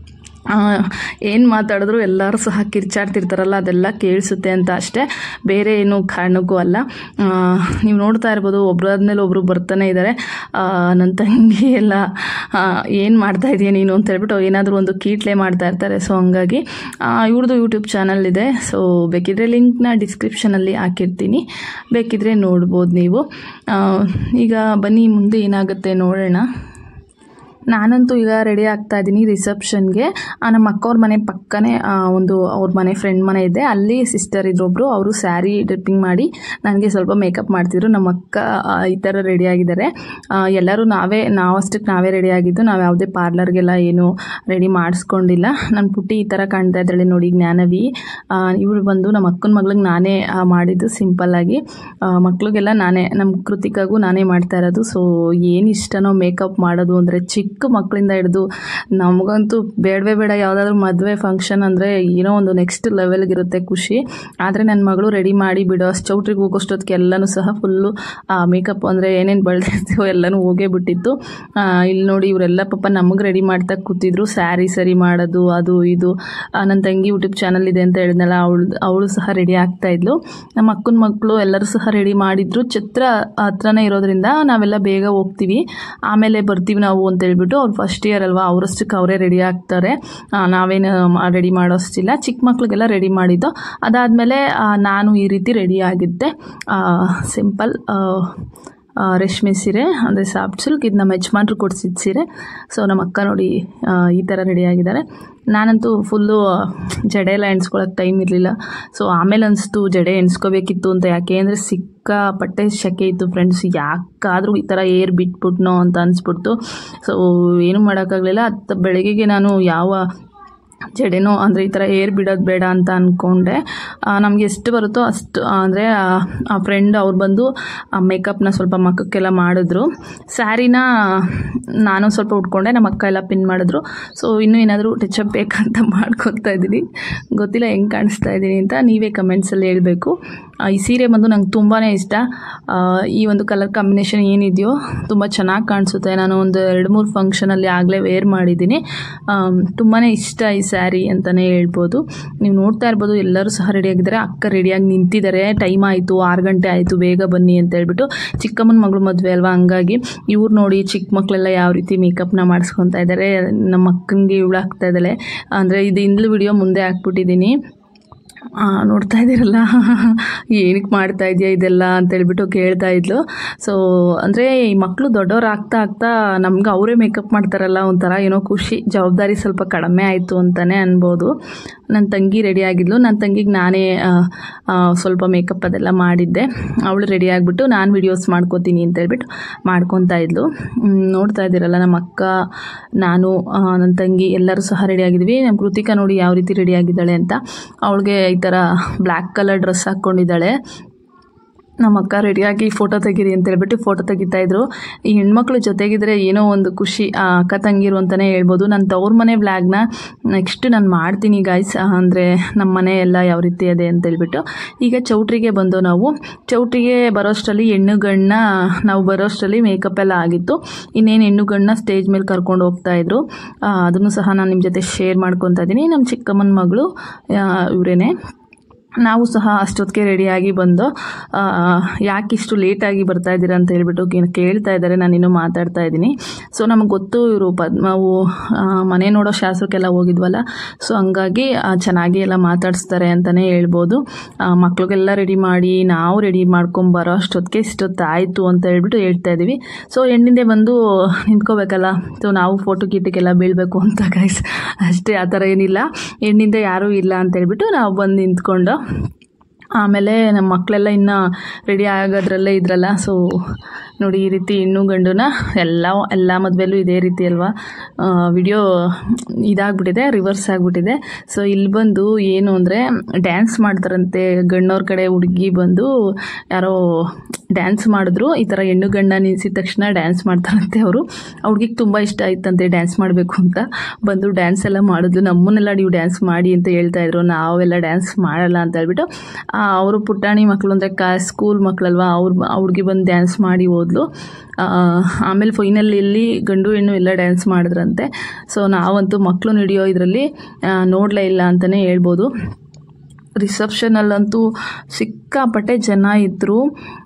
ಏನು ಮಾತಾಡಿದ್ರು ಎಲ್ಲರೂ ಸಹ ಕಿರ್ಚಾಡ್ತಿರ್ತಾರಲ್ಲ ಅದೆಲ್ಲ ಕೇಳಿಸುತ್ತೆ ಅಂತ ಅಷ್ಟೇ ಬೇರೆ ಏನು ಕಾರಣಕ್ಕೂ ಅಲ್ಲ ನೀವು ನೋಡ್ತಾ ಇರ್ಬೋದು ಒಬ್ಬರಾದ್ಮೇಲೆ ಒಬ್ಬರು ಬರ್ತಾನೆ ಇದ್ದಾರೆ ನನ್ನ ತಂಗಿ ಎಲ್ಲ ಏನು ಮಾಡ್ತಾ ಇದೆಯಾ ನೀನು ಅಂತ ಹೇಳ್ಬಿಟ್ಟು ಏನಾದರೂ ಒಂದು ಕೀಟ್ಲೆ ಮಾಡ್ತಾ ಇರ್ತಾರೆ ಸೊ ಹಂಗಾಗಿ ಇವ್ರದ್ದು ಯೂಟ್ಯೂಬ್ ಚಾನಲ್ ಇದೆ ಸೊ ಬೇಕಿದ್ರೆ ಲಿಂಕ್ನ ಡಿಸ್ಕ್ರಿಪ್ಷನಲ್ಲಿ ಹಾಕಿರ್ತೀನಿ ಬೇಕಿದ್ರೆ ನೋಡ್ಬೋದು ನೀವು ಆ, ಈಗ ಬನ್ನಿ ಮುಂದೆ ಏನಾಗುತ್ತೆ ನೋಡೋಣ ನಾನಂತೂ ಈಗ ರೆಡಿ ಆಗ್ತಾ ಇದ್ದೀನಿ ರಿಸೆಪ್ಷನ್ಗೆ ನಮ್ಮ ಅಕ್ಕವ್ರ ಮನೆ ಪಕ್ಕನೇ ಆ, ಒಂದು ಅವ್ರ ಮನೆ ಫ್ರೆಂಡ್ ಮನೆ ಇದೆ ಅಲ್ಲಿ ಸಿಸ್ಟರ್ ಇದ್ರೊಬ್ರು ಅವರು ಸ್ಯಾರಿ ಡ್ರಿಪ್ಪಿಂಗ್ ಮಾಡಿ ನನಗೆ ಸ್ವಲ್ಪ ಮೇಕಪ್ ಮಾಡ್ತಿದ್ರು ನಮ್ಮ ಅಕ್ಕ ಆ, ಈ ಥರ ರೆಡಿ ಆಗಿದ್ದಾರೆ ಆ, ಎಲ್ಲರೂ ನಾವೇ ನಾವಷ್ಟಕ್ಕೆ ನಾವೇ ರೆಡಿ ಆಗಿದ್ದು ನಾವು ಯಾವುದೇ ಪಾರ್ಲರ್ಗೆಲ್ಲ ಏನು ರೆಡಿ ಮಾಡಿಸ್ಕೊಂಡಿಲ್ಲ ನನ್ನ ಪುಟ್ಟಿ ಈ ಥರ ಕಾಣ್ತಾ ಇದ್ದಾಳೆ ನೋಡಿ ಜ್ಞಾನವಿ ಇವಳು ಬಂದು ನಮ್ಮ ಅಕ್ಕನ ಮಗಳಿಗೆ ನಾನೇ ಆ, ಮಾಡಿದ್ದು ಸಿಂಪಲ್ಲಾಗಿ ಮಕ್ಳಿಗೆಲ್ಲ ನಾನೇ ನಮ್ಮ ಕೃತಿಕಾಗೂ ನಾನೇ ಮಾಡ್ತಾ ಇರೋದು ಸೊ ಏನು ಇಷ್ಟನೋ ಮೇಕಪ್ ಮಾಡೋದು ಅಂದರೆ ಚಿಕ್ಕ ಮಕ್ಕಳಿಂದ ಹಿಡಿದು ನಮಗಂತೂ ಬೇಡವೇ ಬೇಡ ಯಾವುದಾದ್ರೂ ಮದುವೆ ಫಂಕ್ಷನ್ ಅಂದರೆ ಏನೋ ಒಂದು ನೆಕ್ಸ್ಟ್ ಲೆವೆಲ್ಗಿರುತ್ತೆ ಖುಷಿ ಆದರೆ ನನ್ನ ಮಗಳು ರೆಡಿ ಮಾಡಿ ಬಿಡೋ ಚೌಟ್ರಿಗೆ ಹೋಗೋಷ್ಟೊತ್ತಿಗೆ ಎಲ್ಲನೂ ಸಹ ಫುಲ್ಲು ಮೇಕಪ್ ಅಂದರೆ ಏನೇನು ಬಳದಿರ್ತೀವೋ ಎಲ್ಲನೂ ಹೋಗೇ ಬಿಟ್ಟಿತ್ತು ಆ, ಇಲ್ಲಿ ನೋಡಿ ಇವರೆಲ್ಲ ಪಾಪ ನಮಗೆ ರೆಡಿ ಮಾಡ್ತಾ ಕೂತಿದ್ರು ಸ್ಯಾರಿ ಸರಿ ಮಾಡೋದು ಅದು ಇದು ಆ, ನನ್ನ ತಂಗಿ ಯೂಟ್ಯೂಬ್ ಚಾನಲ್ ಇದೆ ಅಂತ ಹೇಳಿದ್ನಲ್ಲ ಅವಳು ಅವಳು ಸಹ ರೆಡಿ ಆಗ್ತಾ ಇದ್ಲು ನಮ್ಮ ಅಕ್ಕನ ಮಕ್ಕಳು ಎಲ್ಲರೂ ಸಹ ರೆಡಿ ಮಾಡಿದ್ರು ಛತ್ರ ಹತ್ರನೇ ಇರೋದ್ರಿಂದ ನಾವೆಲ್ಲ ಬೇಗ ಹೋಗ್ತೀವಿ ಆಮೇಲೆ ಬರ್ತೀವಿ ನಾವು ಅಂತ ಹೇಳ್ಬಿಟ್ಟು ಅವ್ರು ಫಸ್ಟ್ ಇಯರ್ ಅಲ್ವಾ ಅವರಷ್ಟಕ್ಕೆ ಅವರೇ ರೆಡಿ ಆಗ್ತಾರೆ ಆ, ನಾವೇನು ರೆಡಿ ಮಾಡೋಷ್ಟಿಲ್ಲ ಚಿಕ್ಕ ಮಕ್ಳಿಗೆಲ್ಲ ರೆಡಿ ಮಾಡಿದ್ದು ಅದಾದಮೇಲೆ ನಾನು ಈ ರೀತಿ ರೆಡಿ ಆಗಿದ್ದೆ ಸಿಂಪಲ್ ರೇಷ್ಮೆ ಸೀರೆ ಅಂದರೆ ಸಾಫ್ಟ್ ಸಿಲ್ಕ್ ಇದು ನಮ್ಮ ಯಜಮಾನ್ರು ಕೊಡಿಸಿದ ಸೀರೆ ಸೊ ನಮ್ಮ ಅಕ್ಕ ನೋಡಿ ಆ, ಈ ಥರ ರೆಡಿ ಆಗಿದ್ದಾರೆ ನಾನಂತೂ ಫುಲ್ಲು ಜಡೆ ಎಲ್ಲ ಎಣ್ಸ್ಕೊಳಕ್ಕೆ ಟೈಮ್ ಇರಲಿಲ್ಲ ಸೊ ಆಮೇಲೆ ಅನಿಸ್ತು ಜಡೆ ಎಣ್ಸ್ಕೋಬೇಕಿತ್ತು ಅಂತ ಯಾಕೆ ಅಂದರೆ ಸಿಕ್ಕಾಪಟ್ಟೆ ಶೆಕೆ ಇತ್ತು ಫ್ರೆಂಡ್ಸ್ ಯಾಕಾದರೂ ಈ ಥರ ಏರ್ ಬಿಟ್ಬಿಟ್ನೋ ಅಂತ ಅನಿಸ್ಬಿಡ್ತು ಸೊ ಏನೂ ಮಾಡೋಕ್ಕಾಗಲಿಲ್ಲ ಅದು ಬೆಳಗ್ಗೆಗೆ ನಾನು ಯಾವ ಜಡೆನೋ ಅಂದರೆ ಈ ಥರ ಏರ್ ಬಿಡೋದು ಬೇಡ ಅಂತ ಅಂದ್ಕೊಂಡೆ ನಮಗೆ ಎಷ್ಟು ಬರುತ್ತೋ ಅಷ್ಟು ಅಂದರೆ ಆ ಫ್ರೆಂಡ್ ಅವ್ರು ಬಂದು ಆ ಮೇಕಪ್ನ ಸ್ವಲ್ಪ ಮಕ್ಕಕ್ಕೆಲ್ಲ ಮಾಡಿದ್ರು ಸ್ಯಾರಿನ ನಾನು ಸ್ವಲ್ಪ ಉಟ್ಕೊಂಡೆ ನಮ್ಮ ಅಕ್ಕ ಎಲ್ಲ ಪಿನ್ ಮಾಡಿದ್ರು ಸೊ ಇನ್ನೂ ಏನಾದರೂ ಟಚಪ್ ಬೇಕಂತ ಮಾಡ್ಕೊತಾ ಇದ್ದೀನಿ ಗೊತ್ತಿಲ್ಲ ಹೆಂಗೆ ಕಾಣಿಸ್ತಾ ಇದ್ದೀನಿ ಅಂತ ನೀವೇ ಕಮೆಂಟ್ಸಲ್ಲಿ ಹೇಳಬೇಕು ಈ ಸೀರೆ ಬಂದು ನಂಗೆ ತುಂಬಾ ಇಷ್ಟ ಆ, ಈ ಒಂದು ಕಲರ್ ಕಾಂಬಿನೇಷನ್ ಏನಿದೆಯೋ ತುಂಬ ಚೆನ್ನಾಗಿ ಕಾಣಿಸುತ್ತೆ ನಾನು ಒಂದು ಎರಡು ಮೂರು ಫಂಕ್ಷನಲ್ಲಿ ಆಗಲೇ ವೇರ್ ಮಾಡಿದ್ದೀನಿ ತುಂಬಾ ಇಷ್ಟ ಈ ಸ್ಯಾರಿ ಅಂತಲೇ ಹೇಳ್ಬೋದು ನೀವು ನೋಡ್ತಾ ಇರ್ಬೋದು ಎಲ್ಲರೂ ಸಹ ರೆಡಿಯಾಗಿದ್ದಾರೆ ಅಕ್ಕ ರೆಡಿಯಾಗಿ ನಿಂತಿದ್ದಾರೆ ಟೈಮ್ ಆಯಿತು ಆರು ಗಂಟೆ ಆಯಿತು ಬೇಗ ಬನ್ನಿ ಅಂತ ಹೇಳ್ಬಿಟ್ಟು ಚಿಕ್ಕಮ್ಮನ ಮಗಳು ಮದುವೆ ಅಲ್ವಾ ಹಂಗಾಗಿ ಇವ್ರು ನೋಡಿ ಚಿಕ್ಕ ಮಕ್ಕಳೆಲ್ಲ ಯಾವ ರೀತಿ ಮೇಕಪ್ನ ಮಾಡಿಸ್ಕೊತಾ ಇದ್ದಾರೆ ನಮ್ಮ ಅಕ್ಕಂಗೆ ಇವಳು ಆಗ್ತಾ ಇದ್ದಾಳೆ ಅಂದರೆ ಇದು ಇಂದ್ಲು ವಿಡಿಯೋ ಮುಂದೆ ಹಾಕ್ಬಿಟ್ಟಿದ್ದೀನಿ ಆ, ನೋಡ್ತಾ ಇದ್ದೀರಲ್ಲ ಏನಕ್ಕೆ ಮಾಡ್ತಾ ಇದೆಯಾ ಇದೆಲ್ಲ ಅಂತ ಹೇಳ್ಬಿಟ್ಟು ಕೇಳ್ತಾ ಇದ್ಲು ಸೊ ಅಂದರೆ ಈ ಮಕ್ಕಳು ದೊಡ್ಡವ್ರು ಆಗ್ತಾ ಆಗ್ತಾ ನಮ್ಗೆ ಅವರೇ ಮೇಕಪ್ ಮಾಡ್ತಾರಲ್ಲ ಒಂಥರ ಏನೋ ಖುಷಿ ಜವಾಬ್ದಾರಿ ಸ್ವಲ್ಪ ಕಡಿಮೆ ಆಯಿತು ಅಂತಲೇ ಅನ್ಬೋದು ನನ್ನ ತಂಗಿ ರೆಡಿ ಆಗಿದ್ಲು ನನ್ನ ತಂಗಿಗೆ ನಾನೇ ಆ, ಆ, ಸ್ವಲ್ಪ ಮೇಕಪ್ ಅದೆಲ್ಲ ಮಾಡಿದ್ದೆ ಅವಳು ರೆಡಿ ಆಗಿಬಿಟ್ಟು ನಾನು ವಿಡಿಯೋಸ್ ಮಾಡ್ಕೋತೀನಿ ಅಂತ ಹೇಳ್ಬಿಟ್ಟು ಮಾಡ್ಕೊತಾ ಇದ್ಲು ಹ್ಮ್, ನೋಡ್ತಾ ಇದ್ದೀರಲ್ಲ ನಮ್ಮ ಅಕ್ಕ ನಾನು ಆ, ನನ್ನ ತಂಗಿ ಎಲ್ಲರೂ ಸಹ ರೆಡಿ ಆಗಿದ್ವಿ ನಮ್ಮ ಕೃತಿಕಾ ನೋಡಿ ಯಾವ ರೀತಿ ರೆಡಿ ಆಗಿದ್ದಾಳೆ ಅಂತ ಅವಳಿಗೆ ಈ ಥರ ಬ್ಲ್ಯಾಕ್ ಕಲರ್ ಡ್ರೆಸ್ ಹಾಕ್ಕೊಂಡಿದ್ದಾಳೆ ನಮ್ಮ ಅಕ್ಕ ರೆಡಿಯಾಗಿ ಫೋಟೋ ತೆಗೀರಿ ಅಂತ ಹೇಳ್ಬಿಟ್ಟು ಫೋಟೋ ತೆಗಿತಾ ಇದ್ರು ಈ ಹೆಣ್ಮಕ್ಳು ಜೊತೆಗಿದ್ರೆ ಏನೋ ಒಂದು ಖುಷಿ ಆ ಅಕ್ಕ ತಂಗಿರು ಅಂತಲೇ ಹೇಳ್ಬೋದು ನನ್ನ ತವ್ರ ಮನೆ ವ್ಲಾಗ್ನ ನೆಕ್ಸ್ಟ್ ನಾನು ಮಾಡ್ತೀನಿ ಗಾಯ್ಸ್ ಅಂದರೆ ನಮ್ಮ ಮನೆ ಎಲ್ಲ ಯಾವ ರೀತಿ ಇದೆ ಅಂತ ಹೇಳ್ಬಿಟ್ಟು ಈಗ ಚೌಟ್ರಿಗೆ ಬಂದು ನಾವು ಚೌಟ್ರಿಗೆ ಬರೋಷ್ಟರಲ್ಲಿ ಹೆಣ್ಣುಗಣ್ಣ ನಾವು ಬರೋಷ್ಟರಲ್ಲಿ ಮೇಕಪ್ ಎಲ್ಲ ಆಗಿತ್ತು ಇನ್ನೇನು ಹೆಣ್ಣುಗಣ್ಣ ಸ್ಟೇಜ್ ಮೇಲೆ ಕರ್ಕೊಂಡು ಹೋಗ್ತಾ ಇದ್ರು ಆ, ಅದನ್ನು ಸಹ ನಾನು ನಿಮ್ಮ ಜೊತೆ ಶೇರ್ ಮಾಡ್ಕೊತಾ ಇದ್ದೀನಿ ನಮ್ಮ ಚಿಕ್ಕಮ್ಮನ ಮಗಳು ಇವರೇನೆ ನಾವು ಸಹ ಅಷ್ಟೊತ್ತಿಗೆ ರೆಡಿಯಾಗಿ ಬಂದು ಆ, ಯಾಕೆ ಇಷ್ಟು ಲೇಟಾಗಿ ಬರ್ತಾ ಇದ್ದೀರಾ ಅಂತ ಹೇಳ್ಬಿಟ್ಟು ಕೇ- ಕೇಳ್ತಾ ಇದ್ದಾರೆ ನಾನು ಇನ್ನೂ ಮಾತಾಡ್ತಾ ಇದ್ದೀನಿ ಸೊ ನಮಗೆ ಗೊತ್ತು ಇವರು ಪದ್ ನಾವು ಆ, ಮನೆ ನೋಡೋ ಶಾಸ್ತ್ರಕ್ಕೆಲ್ಲ ಹೋಗಿದ್ವಲ್ಲ ಸೊ ಹಂಗಾಗಿ ಆ, ಚೆನ್ನಾಗಿ ಎಲ್ಲ ಮಾತಾಡಿಸ್ತಾರೆ ಅಂತಲೇ ಹೇಳ್ಬೋದು ಆ, ಮಕ್ಳಿಗೆಲ್ಲ ರೆಡಿ ಮಾಡಿ ನಾವು ರೆಡಿ ಮಾಡ್ಕೊಂಬರೋ ಅಷ್ಟೊತ್ತಿಗೆ ಇಷ್ಟೊತ್ತು ಆಯಿತು ಅಂತ ಹೇಳ್ಬಿಟ್ಟು ಹೇಳ್ತಾ ಇದ್ದೀವಿ ಸೊ ಹೆಣ್ಣಿಂದೆ ಬಂದು ನಿಂತ್ಕೋಬೇಕಲ್ಲ ಸೊ ನಾವು ಫೋಟೋ ಗೀಟಕ್ಕೆಲ್ಲ ಬೀಳಬೇಕು ಅಂತ ಗೈಸ್ ಅಷ್ಟೇ ಆ ಥರ ಏನಿಲ್ಲ ಹೆಣ್ಣಿಂದ ಯಾರೂ ಇಲ್ಲ ಅಂತ ಹೇಳ್ಬಿಟ್ಟು ನಾವು ಬಂದು ನಿಂತ್ಕೊಂಡು ಆಮೇಲೆ ನಮ್ಮ ಮಕ್ಕಳೆಲ್ಲ ಇನ್ನು ರೆಡಿ ಆಗೋದ್ರಲ್ಲೇ ಇದ್ರಲ್ಲ ಸೊ ನೋಡಿ ಈ ರೀತಿ ಹೆಣ್ಣು ಗಂಡುನ ಎಲ್ಲ ಎಲ್ಲ ಮದುವೆಲ್ಲೂ ಇದೇ ರೀತಿ ಅಲ್ವಾ ವಿಡಿಯೋ ಇದಾಗ್ಬಿಟ್ಟಿದೆ ರಿವರ್ಸ್ ಆಗಿಬಿಟ್ಟಿದೆ ಸೊ ಇಲ್ಲಿ ಬಂದು ಏನು ಅಂದರೆ ಡ್ಯಾನ್ಸ್ ಮಾಡ್ತಾರಂತೆ ಗಣ್ಣವ್ರ ಕಡೆ ಹುಡುಗಿ ಬಂದು ಯಾರೋ ಡ್ಯಾನ್ಸ್ ಮಾಡಿದ್ರು ಈ ಥರ ಹೆಣ್ಣು ಗಂಡ ನಿಲ್ಸಿದ ತಕ್ಷಣ ಡ್ಯಾನ್ಸ್ ಮಾಡ್ತಾರಂತೆ ಅವರು ಹುಡುಗಿಗೆ ತುಂಬ ಇಷ್ಟ ಆಯ್ತಂತೆ ಡ್ಯಾನ್ಸ್ ಮಾಡಬೇಕು ಅಂತ ಬಂದು ಡ್ಯಾನ್ಸ್ ಎಲ್ಲ ಮಾಡಿದ್ಲು ನಮ್ಮನ್ನೆಲ್ಲ ನೀವು ಡ್ಯಾನ್ಸ್ ಮಾಡಿ ಅಂತ ಹೇಳ್ತಾ ಇದ್ರು ನಾವೆಲ್ಲ ಡ್ಯಾನ್ಸ್ ಮಾಡಲ್ಲ ಅಂತ ಹೇಳ್ಬಿಟ್ಟು ಅವರು ಪುಟಾಣಿ ಮಕ್ಕಳು ಅಂದರೆ ಕಾ ಸ್ಕೂಲ್ ಮಕ್ಕಳಲ್ವಾ ಅವ್ರು ಆ ಹುಡುಗಿ ಬಂದು ಡ್ಯಾನ್ಸ್ ಮಾಡಿ ಹೋದ್ರು ಹೋದ್ಲು ಆ, ಆಮೇಲೆ ಫೈನಲಲ್ಲಿ ಗಂಡು ಹೆಣ್ಣು ಎಲ್ಲ ಡ್ಯಾನ್ಸ್ ಮಾಡಿದ್ರಂತೆ ಸೊ ನಾವಂತೂ ಮಕ್ಕಳು ನಡೆಯೋ ಇದರಲ್ಲಿ ನೋಡಲೇ ಇಲ್ಲ ಅಂತಲೇ ಹೇಳ್ಬೋದು ರಿಸೆಪ್ಷನಲ್ಲಂತೂ ಸಿಕ್ಕಾಪಟ್ಟೆ ಜನ ಇದ್ದರು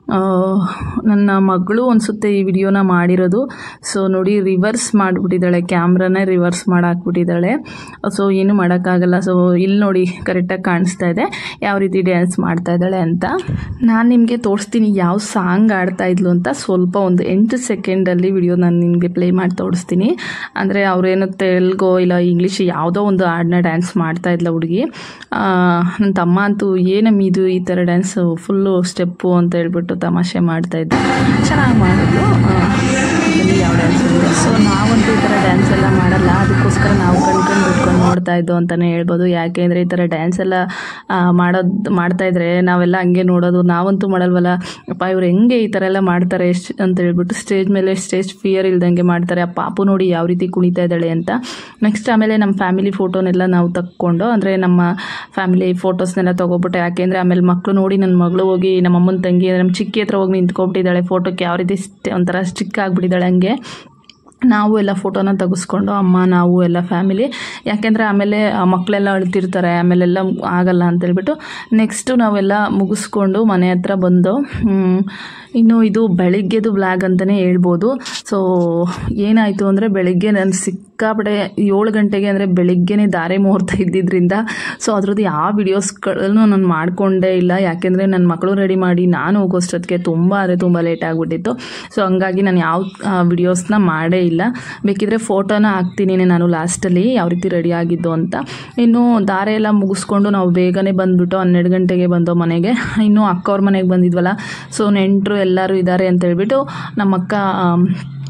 ನನ್ನ ಮಗಳು ಅನಿಸುತ್ತೆ ಈ ವಿಡಿಯೋನ ಮಾಡಿರೋದು ಸೊ ನೋಡಿ ರಿವರ್ಸ್ ಮಾಡಿಬಿಟ್ಟಿದ್ದಾಳೆ ಕ್ಯಾಮ್ರಾನೇ ರಿವರ್ಸ್ ಮಾಡಾಕ್ಬಿಟ್ಟಿದ್ದಾಳೆ ಸೊ ಏನು ಮಾಡೋಕ್ಕಾಗಲ್ಲ ಸೊ ಇಲ್ಲಿ ನೋಡಿ ಕರೆಕ್ಟಾಗಿ ಕಾಣಿಸ್ತಾ ಇದೆ ಯಾವ ರೀತಿ ಡ್ಯಾನ್ಸ್ ಮಾಡ್ತಾ ಇದ್ದಾಳೆ ಅಂತ ನಾನು ನಿಮಗೆ ತೋರಿಸ್ತೀನಿ ಯಾವ ಸಾಂಗ್ ಆಡ್ತಾ ಇದ್ಲು ಅಂತ ಸ್ವಲ್ಪ ಒಂದು ಎಂಟು ಸೆಕೆಂಡಲ್ಲಿ ವಿಡಿಯೋ ನಾನು ನಿಮಗೆ ಪ್ಲೇ ಮಾಡಿ ತೋರಿಸ್ತೀನಿ ಅಂದರೆ ಅವ್ರೇನು ತೆಲುಗು ಇಲ್ಲ ಇಂಗ್ಲೀಷ್ ಯಾವುದೋ ಒಂದು ಹಾಡನ್ನ ಡ್ಯಾನ್ಸ್ ಮಾಡ್ತಾ ಇದ್ಲ ಹುಡುಗಿ ನನ್ನ ತಮ್ಮ ಅಂತೂ ಏನಮ್ಮ ಇದು ಈ ಥರ ಡ್ಯಾನ್ಸು ಫುಲ್ಲು ಸ್ಟೆಪ್ಪು ಅಂತ ಹೇಳ್ಬಿಟ್ಟು ತಮಾಷೆ ಮಾಡ್ತಾ ಇದ್ದೆ ಚೆನ್ನಾಗಿ ಮಾಡಿದ್ಲು ಆ, ಇದರಲ್ಲಿ ಯಾವ ಡ್ಯಾನ್ಸ್ ಇದೆ ಸೊ ನಾವಂತೂ ಈ ಥರ ಡ್ಯಾನ್ಸ್ ಎಲ್ಲ ಮಾಡಲ್ಲ ಅದಕ್ಕೋಸ್ಕರ ನಾವು ಕಣ್ಕೊಂಡು ಬಿಟ್ಕೊಂಡು ನೋಡ್ತಾ ಇದ್ದೋ ಅಂತಲೇ ಹೇಳ್ಬೋದು ಯಾಕೆಂದರೆ ಈ ಥರ ಡ್ಯಾನ್ಸ್ ಎಲ್ಲ ಆ, ಮಾಡೋದು ಮಾಡ್ತಾ ಇದ್ರೆ ನಾವೆಲ್ಲ ಹಂಗೆ ನೋಡೋದು ನಾವಂತೂ ಮಾಡಲ್ವಲ್ಲ ಅಪ್ಪ ಇವ್ರು ಹೆಂಗೆ ಈ ಥರ ಎಲ್ಲ ಮಾಡ್ತಾರೆ ಎಷ್ಟ್ ಅಂತ ಹೇಳ್ಬಿಟ್ಟು ಸ್ಟೇಜ್ ಮೇಲೆ ಸ್ಟೇಜ್ ಫಿಯರ್ ಇಲ್ದಂಗೆ ಮಾಡ್ತಾರೆ ಆ ಪಾಪು ನೋಡಿ ಯಾವ ರೀತಿ ಕುಣಿತಾ ಇದ್ದಾಳೆ ಅಂತ ನೆಕ್ಸ್ಟ್ ಆಮೇಲೆ ನಮ್ಮ ಫ್ಯಾಮಿಲಿ ಫೋಟೋನೆಲ್ಲ ನಾವು ತಕ್ಕೊಂಡು ಅಂದರೆ ನಮ್ಮ ಫ್ಯಾಮಿಲಿ ಫೋಟೋಸ್ನೆಲ್ಲ ತೊಗೊಬಿಟ್ಟೆ ಯಾಕೆಂದರೆ ಆಮೇಲೆ ಮಕ್ಕಳು ನೋಡಿ ನನ್ನ ಮಗಳು ಹೋಗಿ ನಮ್ಮ ಅಮ್ಮನ ತಂಗಿ ನಮ್ಮ ಚಿಕ್ಕಿ ಹತ್ರ ಹೋಗಿ ನಿಂತ್ಕೊಬಿಟ್ಟಿದ್ದಾಳೆ ಫೋಟೋಕ್ಕೆ ಯಾವ ರೀತಿ ಸ್ಟ್- ಒಂಥರ ಸ್ಟಿಕ್ ಆಗಿಬಿಟ್ಟಿದ್ದಾಳೆ ಹಂಗೆ ನಾವು ಎಲ್ಲ ಫೋಟೋನ ತೆಗೆಸ್ಕೊಂಡು ಅಮ್ಮ ನಾವು ಎಲ್ಲ ಫ್ಯಾಮಿಲಿ ಯಾಕೆಂದರೆ ಆಮೇಲೆ ಆ ಮಕ್ಕಳೆಲ್ಲ ಅಳ್ತಿರ್ತಾರೆ ಆಮೇಲೆಲ್ಲ ಆಗಲ್ಲ ಅಂತೇಳ್ಬಿಟ್ಟು ನೆಕ್ಸ್ಟು ನಾವೆಲ್ಲ ಮುಗಿಸ್ಕೊಂಡು ಮನೆ ಹತ್ರ ಬಂದು ಹ್ಮ್, ಇನ್ನು ಇದು ಬೆಳಿಗ್ಗೆದು ಬ್ಲಾಗ್ ಅಂತಲೇ ಹೇಳ್ಬೋದು ಸೊ ಏನಾಯಿತು ಅಂದರೆ ಬೆಳಿಗ್ಗೆ ನಾನು ಸಿಕ್ಕಾಪಡೆ ಏಳು ಗಂಟೆಗೆ ಅಂದರೆ ಬೆಳಿಗ್ಗೆನೇ ದಾರೆ ಮುಹೂರ್ತ ಇದ್ದಿದ್ದರಿಂದ ಸೊ ಅದ್ರದ್ದು ಯಾವ ವಿಡಿಯೋಸ್ಗಳನ್ನು ನಾನು ಮಾಡಿಕೊಂಡೇ ಇಲ್ಲ ಯಾಕೆಂದರೆ ನನ್ನ ಮಕ್ಕಳು ರೆಡಿ ಮಾಡಿ ನಾನು ಹೋಗೋಷ್ಟೊತ್ತಿಗೆ ತುಂಬ ಅಂದರೆ ತುಂಬ ಲೇಟ್ ಆಗಿಬಿಟ್ಟಿತ್ತು ಸೊ ಹಂಗಾಗಿ ನಾನು ಯಾವ ವಿಡಿಯೋಸ್ನ ಮಾಡೇ ಇಲ್ಲ ಬೇಕಿದ್ರೆ ಫೋಟೋನ ಹಾಕ್ತೀನಿ ನಾನು ಲಾಸ್ಟಲ್ಲಿ ಯಾವ ರೀತಿ ರೆಡಿ ಆಗಿದ್ದು ಅಂತ ಇನ್ನು ದಾರೆ ಎಲ್ಲ ಮುಗಿಸ್ಕೊಂಡು ನಾವು ಬೇಗನೆ ಬಂದುಬಿಟ್ಟು ಹನ್ನೆರಡು ಗಂಟೆಗೆ ಬಂದೋ ಮನೆಗೆ ಇನ್ನು ಅಕ್ಕವ್ರ ಮನೆಗೆ ಬಂದಿದ್ವಲ್ಲ ಸೊ ನೆಂಟರು ಎಲ್ಲರೂ ಇದ್ದಾರೆ ಅಂತ ಹೇಳ್ಬಿಟ್ಟು ನಮ್ಮ ಅಕ್ಕ ಆಮ್,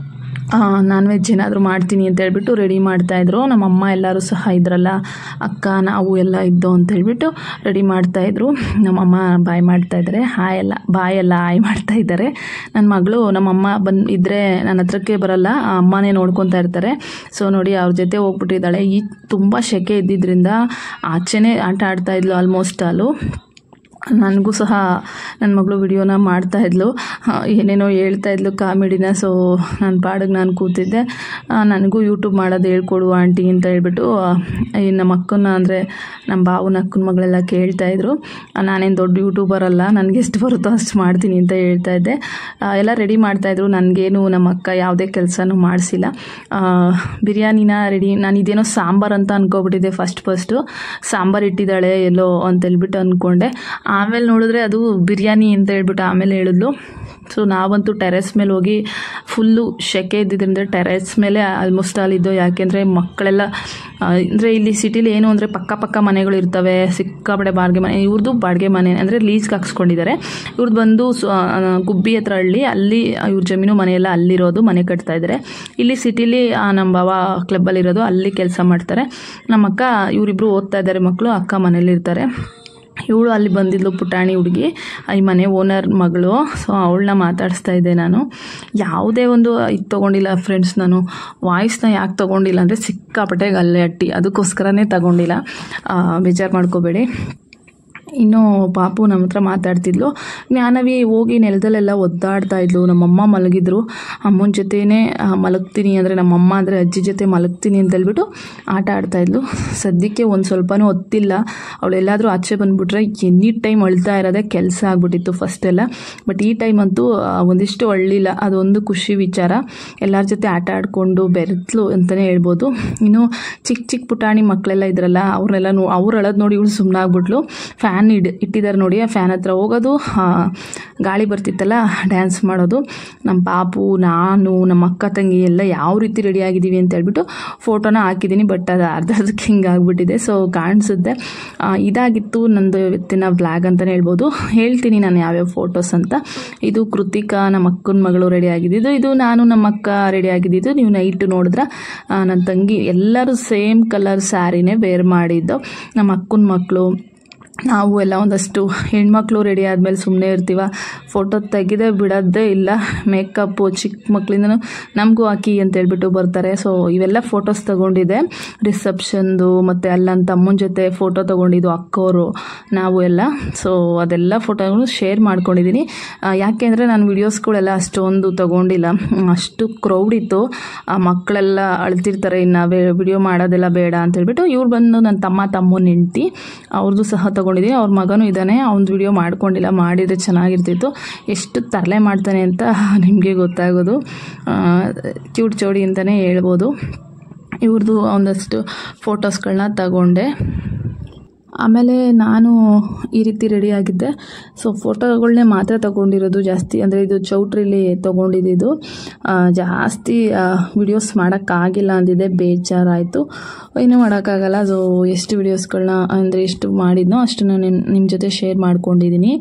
ನಾನ್ ವೆಜ್ ಏನಾದರೂ ಮಾಡ್ತೀನಿ ಅಂತ ಹೇಳ್ಬಿಟ್ಟು ರೆಡಿ ಮಾಡ್ತಾಯಿದ್ರು ನಮ್ಮ ಅಮ್ಮ ಎಲ್ಲರೂ ಸಹ ಇದ್ರಲ್ಲ ಅಕ್ಕ ನಾವು ಎಲ್ಲ ಇದ್ದು ಅಂತ ಹೇಳ್ಬಿಟ್ಟು ರೆಡಿ ಮಾಡ್ತಾಯಿದ್ರು ನಮ್ಮಮ್ಮ ಬಾಯ್ ಮಾಡ್ತಾ ಇದ್ದಾರೆ ಹಾಯ್ ಎಲ್ಲ ಬಾಯ್ ಎಲ್ಲ ಹಾಯ್ ಮಾಡ್ತಾ ಇದ್ದಾರೆ ನನ್ನ ಮಗಳು ನಮ್ಮಮ್ಮ ಬಂದು ಇದ್ದರೆ ನನ್ನ ಹತ್ರಕ್ಕೆ ಬರಲ್ಲ ಆ ಅಮ್ಮನೇ ನೋಡ್ಕೊತಾ ಇರ್ತಾರೆ ಸೊ ನೋಡಿ ಅವ್ರ ಜೊತೆ ಹೋಗ್ಬಿಟ್ಟಿದ್ದಾಳೆ ಈ ತುಂಬ ಸೆಕೆ ಇದ್ದಿದ್ದರಿಂದ ಆಚೆನೇ ಆಟ ಆಡ್ತಾ ಇದ್ಲು ಆಲ್ಮೋಸ್ಟ್ ಅಲ್ಲೂ ನನಗೂ ಸಹ ನನ್ನ ಮಗಳು ವಿಡಿಯೋನ ಮಾಡ್ತಾ ಇದ್ಲು ಆ, ಏನೇನೋ ಹೇಳ್ತಾ ಇದ್ಲು ಕಾಮಿಡಿನ ಸೊ ನನ್ನ ಪಾಡಿಗೆ ನಾನು ಕೂತಿದ್ದೆ ಆ, ನನಗೂ ಯೂಟ್ಯೂಬ್ ಮಾಡೋದು ಹೇಳ್ಕೊಡು ಆಂಟಿ ಅಂತ ಹೇಳ್ಬಿಟ್ಟು ಆ, ಈ ನಮ್ಮ ಅಕ್ಕನ ಅಂದರೆ ನಮ್ಮ ಬಾವನ ಅಕ್ಕನ ಮಗಳೆಲ್ಲ ಕೇಳ್ತಾ ಇದ್ರು ಆ, ನಾನೇನು ದೊಡ್ಡ ಯೂಟ್ಯೂಬರ್ ಅಲ್ಲ ನನಗೆ ಎಷ್ಟು ಬರುತ್ತೋ ಅಷ್ಟು ಮಾಡ್ತೀನಿ ಅಂತ ಹೇಳ್ತಾ ಇದ್ದೆ ಆ, ಎಲ್ಲ ರೆಡಿ ಮಾಡ್ತಾಯಿದ್ರು ನನಗೇನು ನಮ್ಮ ಅಕ್ಕ ಯಾವುದೇ ಕೆಲಸನೂ ಮಾಡಿಸಿಲ್ಲ ಬಿರಿಯಾನಿನ ರೆಡಿ ನಾನು ಇದೇನೋ ಸಾಂಬಾರು ಅಂತ ಅನ್ಕೊಬಿಟ್ಟಿದ್ದೆ ಫಸ್ಟ್ ಫಸ್ಟು ಸಾಂಬಾರು ಇಟ್ಟಿದ್ದಾಳೆ ಎಲ್ಲೋ ಅಂತ ಹೇಳ್ಬಿಟ್ಟು ಅಂದ್ಕೊಂಡೆ ಆಮೇಲೆ ನೋಡಿದ್ರೆ ಅದು ಬಿರಿಯಾನಿ ಅಂತ ಹೇಳ್ಬಿಟ್ಟು ಆಮೇಲೆ ಹೇಳಿದ್ಲು ಸೊ ನಾವಂತೂ ಟೆರೆಸ್ ಮೇಲೆ ಹೋಗಿ ಫುಲ್ಲು ಸೆಕೆ ಇದ್ದಿದ್ದರಿಂದ ಟೆರೆಸ್ ಮೇಲೆ ಆಲ್ಮೋಸ್ಟ್ ಆಲ್ ಇದ್ದೋ ಯಾಕೆಂದರೆ ಮಕ್ಕಳೆಲ್ಲ ಅಂದರೆ ಇಲ್ಲಿ ಸಿಟಿಲಿ ಏನು ಅಂದರೆ ಪಕ್ಕ ಪಕ್ಕ ಮನೆಗಳು ಇರ್ತವೆ ಸಿಕ್ಕಾಪಡೆ ಬಾಡಿಗೆ ಮನೆ ಇವ್ರದ್ದು ಬಾಡಿಗೆ ಮನೆ ಅಂದರೆ ಲೀಸ್ಗೆ ಹಾಕ್ಸ್ಕೊಂಡಿದ್ದಾರೆ ಇವ್ರದ್ದು ಬಂದು ಸು- ಆ, ಗುಬ್ಬಿ ಹತ್ರ ಹಳ್ಳಿ ಅಲ್ಲಿ ಇವ್ರ ಜಮೀನು ಮನೆಯೆಲ್ಲ ಅಲ್ಲಿರೋದು ಮನೆ ಕಟ್ತಾ ಇದ್ದಾರೆ ಇಲ್ಲಿ ಸಿಟಿಲಿ ಆ, ನಮ್ಮ ಬಾವ ಕ್ಲಬ್ಬಲ್ಲಿರೋದು ಅಲ್ಲಿ ಕೆಲಸ ಮಾಡ್ತಾರೆ ನಮ್ಮ ಅಕ್ಕ ಇವರಿಬ್ಬರು ಓದ್ತಾ ಇದ್ದಾರೆ ಮಕ್ಕಳು ಅಕ್ಕ ಮನೇಲಿ ಇರ್ತಾರೆ ಇವಳು ಅಲ್ಲಿ ಬಂದಿದ್ಲು ಪುಟಾಣಿ ಹುಡುಗಿ ಈ ಮನೆ ಓನರ್ ಮಗಳು ಸೊ ಅವಳನ್ನ ಮಾತಾಡಿಸ್ತಾ ಇದ್ದೆ ನಾನು ಯಾವುದೇ ಒಂದು ಇದು ತೊಗೊಂಡಿಲ್ಲ ಫ್ರೆಂಡ್ಸ್ ನಾನು ವಾಯ್ಸ್ನ ಯಾಕೆ ತೊಗೊಂಡಿಲ್ಲ ಅಂದರೆ ಸಿಕ್ಕಾಪಟ್ಟೆ ಗಲ್ಲೆ ಅಟ್ಟಿ ಅದಕ್ಕೋಸ್ಕರನೇ ತಗೊಂಡಿಲ್ಲ ಆ, ಬೇಜಾರು ಮಾಡ್ಕೋಬೇಡಿ ಇನ್ನು ಪಾಪು ನಮ್ಮ ಹತ್ರ ಮಾತಾಡ್ತಿದ್ಲು ಜ್ಞಾನವಿ ಹೋಗಿ ನೆಲದಲ್ಲೆಲ್ಲ ಒದ್ದಾಡ್ತಾ ಇದ್ಲು ನಮ್ಮಮ್ಮ ಮಲಗಿದ್ರು ಅಮ್ಮನ ಜೊತೆನೇ ಆ, ಮಲಗ್ತೀನಿ ಅಂದರೆ ನಮ್ಮಮ್ಮ ಅಂದರೆ ಅಜ್ಜಿ ಜೊತೆ ಮಲಗ್ತೀನಿ ಅಂತ ಹೇಳ್ಬಿಟ್ಟು ಆಟ ಆಡ್ತಾ ಇದ್ಲು ಸದ್ಯಕ್ಕೆ ಒಂದು ಸ್ವಲ್ಪನೂ ಒತ್ತಿಲ್ಲ ಅವಳು ಎಲ್ಲಾದರೂ ಆಚೆ ಬಂದುಬಿಟ್ರೆ ಎನಿ ಟೈಮ್ ಅಳ್ತಾ ಇರೋದೇ ಕೆಲಸ ಆಗ್ಬಿಟ್ಟಿತ್ತು ಫಸ್ಟ್ ಎಲ್ಲ ಬಟ್ ಈ ಟೈಮ್ ಅಂತೂ ಆ, ಒಂದಿಷ್ಟು ಅಳ್ಳಿಲ್ಲ ಅದೊಂದು ಖುಷಿ ವಿಚಾರ ಎಲ್ಲರ ಜೊತೆ ಆಟ ಆಡಿಕೊಂಡು ಬೆರೆತ್ಲು ಅಂತಲೇ ಹೇಳ್ಬೋದು ಇನ್ನು ಚಿಕ್ಕ ಚಿಕ್ಕ ಪುಟಾಣಿ ಮಕ್ಕಳೆಲ್ಲ ಇದ್ರಲ್ಲ ಅವ್ರನ್ನೆಲ್ಲ ನೋ ಅವ್ರು ಅಳೋದು ನೋಡಿ ಇವಳು ಸುಮ್ಮನಾಗ್ಬಿಟ್ಲು ಫ್ಯಾನ್ ಇಡ್ ಇಟ್ಟಿದ್ದಾರೆ ನೋಡಿ ಆ ಫ್ಯಾನ್ ಹತ್ರ ಹೋಗೋದು ಆ, ಗಾಳಿ ಬರ್ತಿತ್ತಲ್ಲ ಡ್ಯಾನ್ಸ್ ಮಾಡೋದು ನಮ್ಮ ಪಾಪು ನಾನು ನಮ್ಮ ಅಕ್ಕ ತಂಗಿ ಎಲ್ಲ ಯಾವ ರೀತಿ ರೆಡಿ ಆಗಿದ್ದೀವಿ ಅಂತ ಹೇಳ್ಬಿಟ್ಟು ಫೋಟೋನ ಹಾಕಿದ್ದೀನಿ ಬಟ್ ಅದು ಅರ್ಧದಕ್ಕೆ ಹಿಂಗೆ ಆಗ್ಬಿಟ್ಟಿದೆ ಸೊ ಕಾಣಿಸುತ್ತೆ ಆ, ಇದಾಗಿತ್ತು ನಂದು ಇವತ್ತಿನ ವ್ಲಾಗ್ ಅಂತಲೇ ಹೇಳ್ಬೋದು ಹೇಳ್ತೀನಿ ನಾನು ಯಾವ್ಯಾವ ಫೋಟೋಸ್ ಅಂತ ಇದು ಕೃತಿಕಾ ನಮ್ಮ ಅಕ್ಕನ ಮಗಳು ರೆಡಿ ಆಗಿದ್ದಿದ್ದು ಇದು ನಾನು ನಮ್ಮ ಅಕ್ಕ ರೆಡಿ ಆಗಿದ್ದಿದ್ದು ನೀವು ನೈಟ್ ನೋಡಿದ್ರೆ ನನ್ನ ತಂಗಿ ಎಲ್ಲರೂ ಸೇಮ್ ಕಲರ್ ಸ್ಯಾರಿನೇ ವೇರ್ ಮಾಡಿದ್ದು ನಮ್ಮ ಅಕ್ಕನ ಮಕ್ಕಳು ನಾವು ಎಲ್ಲ ಒಂದಷ್ಟು ಹೆಣ್ಮಕ್ಳು ರೆಡಿ ಆದಮೇಲೆ ಸುಮ್ಮನೆ ಇರ್ತೀವ ಫೋಟೋ ತೆಗೆದೇ ಬಿಡೋದೇ ಇಲ್ಲ ಮೇಕಪ್ಪು ಚಿಕ್ಕ ಮಕ್ಕಳಿಂದನೂ ನಮಗೂ ಹಾಕಿ ಅಂತ ಹೇಳ್ಬಿಟ್ಟು ಬರ್ತಾರೆ ಸೊ ಇವೆಲ್ಲ ಫೋಟೋಸ್ ತೊಗೊಂಡಿದ್ದೆ ರಿಸೆಪ್ಷನ್ದು ಮತ್ತು ಅಲ್ಲಿ ನನ್ನ ತಮ್ಮನ ಜೊತೆ ಫೋಟೋ ತೊಗೊಂಡಿದ್ದು ಅಕ್ಕೋರು ನಾವು ಎಲ್ಲ ಸೊ ಅದೆಲ್ಲ ಫೋಟೋಗಳು ಶೇರ್ ಮಾಡ್ಕೊಂಡಿದ್ದೀನಿ ಆ, ಯಾಕೆಂದರೆ ನಾನು ವೀಡಿಯೋಸ್ಗಳೆಲ್ಲ ಅಷ್ಟೊಂದು ತೊಗೊಂಡಿಲ್ಲ ಹ್ಮ್, ಅಷ್ಟು ಕ್ರೌಡ್ ಇತ್ತು ಆ ಮಕ್ಕಳೆಲ್ಲ ಅಳ್ತಿರ್ತಾರೆ ಇನ್ನು ವಿಡಿಯೋ ಮಾಡೋದೆಲ್ಲ ಬೇಡ ಅಂತ ಹೇಳ್ಬಿಟ್ಟು ಇವ್ರು ಬಂದು ನನ್ನ ತಮ್ಮ ತಮ್ಮನ ಹೆಂಡ್ತಿ ಅವ್ರದ್ದು ಸಹ ತೊಗೊಂಡಿದ್ದೀನಿ ಅವ್ರ ಮಗನೂ ಇದ್ದಾನೆ ಅವ್ನ ವಿಡಿಯೋ ಮಾಡ್ಕೊಂಡಿಲ್ಲ ಮಾಡಿದರೆ ಚೆನ್ನಾಗಿರ್ತಿತ್ತು ಎಷ್ಟು ತರಲೆ ಮಾಡ್ತಾನೆ ಅಂತ ನಿಮಗೆ ಗೊತ್ತಾಗೋದು ಕ್ಯೂಟ್ ಜೋಡಿ ಅಂತಲೇ ಹೇಳ್ಬೋದು ಇವ್ರದ್ದು ಒಂದಷ್ಟು ಫೋಟೋಸ್ಗಳನ್ನ ತಗೊಂಡೆ ಆಮೇಲೆ ನಾನು ಈ ರೀತಿ ರೆಡಿ ಆಗಿದ್ದೆ ಸೊ ಫೋಟೋಗಳನ್ನೇ ಮಾತ್ರ ತಗೊಂಡಿರೋದು ಜಾಸ್ತಿ ಅಂದರೆ ಇದು ಚೌಟ್ರಿಲಿ ತೊಗೊಂಡಿದ್ದು ಜಾಸ್ತಿ ವಿಡಿಯೋಸ್ ಮಾಡೋಕ್ಕಾಗಿಲ್ಲ ಅಂದಿದ್ದೆ ಬೇಜಾರಾಯಿತು ಏನೂ ಮಾಡೋಕ್ಕಾಗಲ್ಲ ಸೊ ಎಷ್ಟು ವಿಡಿಯೋಸ್ಗಳನ್ನ ಅಂದರೆ ಎಷ್ಟು ಮಾಡಿದ್ನೋ ಅಷ್ಟು ನಾನು ನಿಮ್ಮ ಜೊತೆ ಶೇರ್ ಮಾಡ್ಕೊಂಡಿದ್ದೀನಿ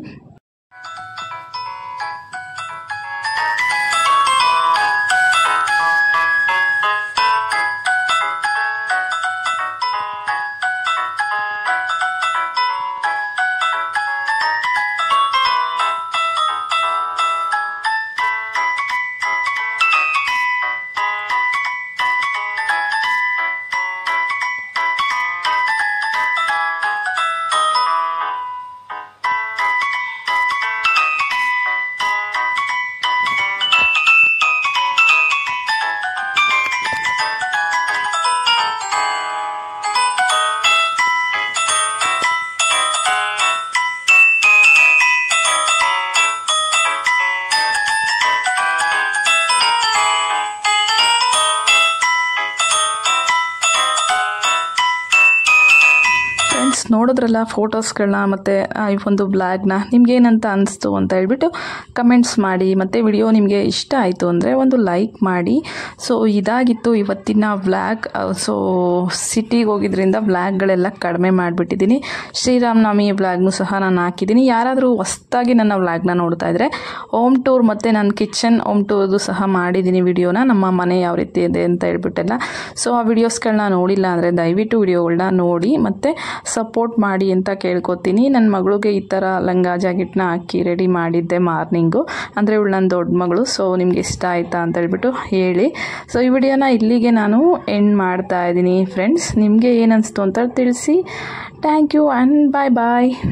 ಫ್ರೆಂಡ್ಸ್ ನೋಡಿದ್ರಲ್ಲ ಫೋಟೋಸ್ಗಳನ್ನ ಮತ್ತು ಈ ಒಂದು ಬ್ಲಾಗ್ನ ನಿಮ್ಗೇನಂತ ಅನಿಸ್ತು ಅಂತ ಹೇಳ್ಬಿಟ್ಟು ಕಮೆಂಟ್ಸ್ ಮಾಡಿ ಮತ್ತು ವಿಡಿಯೋ ನಿಮಗೆ ಇಷ್ಟ ಆಯಿತು ಅಂದರೆ ಒಂದು ಲೈಕ್ ಮಾಡಿ ಸೊ ಇದಾಗಿತ್ತು ಇವತ್ತಿನ ವ್ಲಾಗ್ ಸೊ ಸಿಟಿಗೆ ಹೋಗಿದ್ರಿಂದ ವ್ಲಾಗ್ಗಳೆಲ್ಲ ಕಡಿಮೆ ಮಾಡಿಬಿಟ್ಟಿದ್ದೀನಿ ಶ್ರೀರಾಮನವಮಿ ವ್ಲಾಗ್ನು ಸಹ ನಾನು ಹಾಕಿದ್ದೀನಿ ಯಾರಾದರೂ ಹೊಸ್ದಾಗಿ ನನ್ನ ವ್ಲಾಗ್ನ ನೋಡ್ತಾ ಇದ್ದರೆ ಹೋಮ್ ಟೂರ್ ಮತ್ತು ನನ್ನ ಕಿಚನ್ ಹೋಮ್ ಟೂರ್ದು ಸಹ ಮಾಡಿದ್ದೀನಿ ವಿಡಿಯೋನ ನಮ್ಮ ಮನೆ ಯಾವ ರೀತಿ ಇದೆ ಅಂತ ಹೇಳ್ಬಿಟ್ಟೆಲ್ಲ ಸೊ ಆ ವಿಡಿಯೋಸ್ಗಳನ್ನ ನೋಡಿಲ್ಲ ಅಂದರೆ ದಯವಿಟ್ಟು ವಿಡಿಯೋಗಳನ್ನ ನೋಡಿ ಮತ್ತು ಸಪೋರ್ಟ್ ಮಾಡಿ ಅಂತ ಕೇಳ್ಕೊತೀನಿ ನನ್ನ ಮಗಳಿಗೆ ಈ ಥರ ಲಂಗ ಜಾಕೆಟ್ನ ಹಾಕಿ ರೆಡಿ ಮಾಡಿದ್ದೆ ಮಾರ್ನಿಂಗು ಅಂದರೆ ಇವಳು ನನ್ನ ದೊಡ್ಡ ಮಗಳು ಸೊ ನಿಮ್ಗೆ ಇಷ್ಟ ಆಯಿತಾ ಅಂತ ಹೇಳ್ಬಿಟ್ಟು ಹೇಳಿ ಸೊ ಈ ವಿಡಿಯೋನ ಇಲ್ಲಿಗೆ ನಾನು ಎಂಡ್ ಮಾಡ್ತಾ ಇದ್ದೀನಿ ಫ್ರೆಂಡ್ಸ್ ನಿಮಗೆ ಏನು ಅನಿಸ್ತು ಅಂತ ತಿಳಿಸಿ thank you and bye bye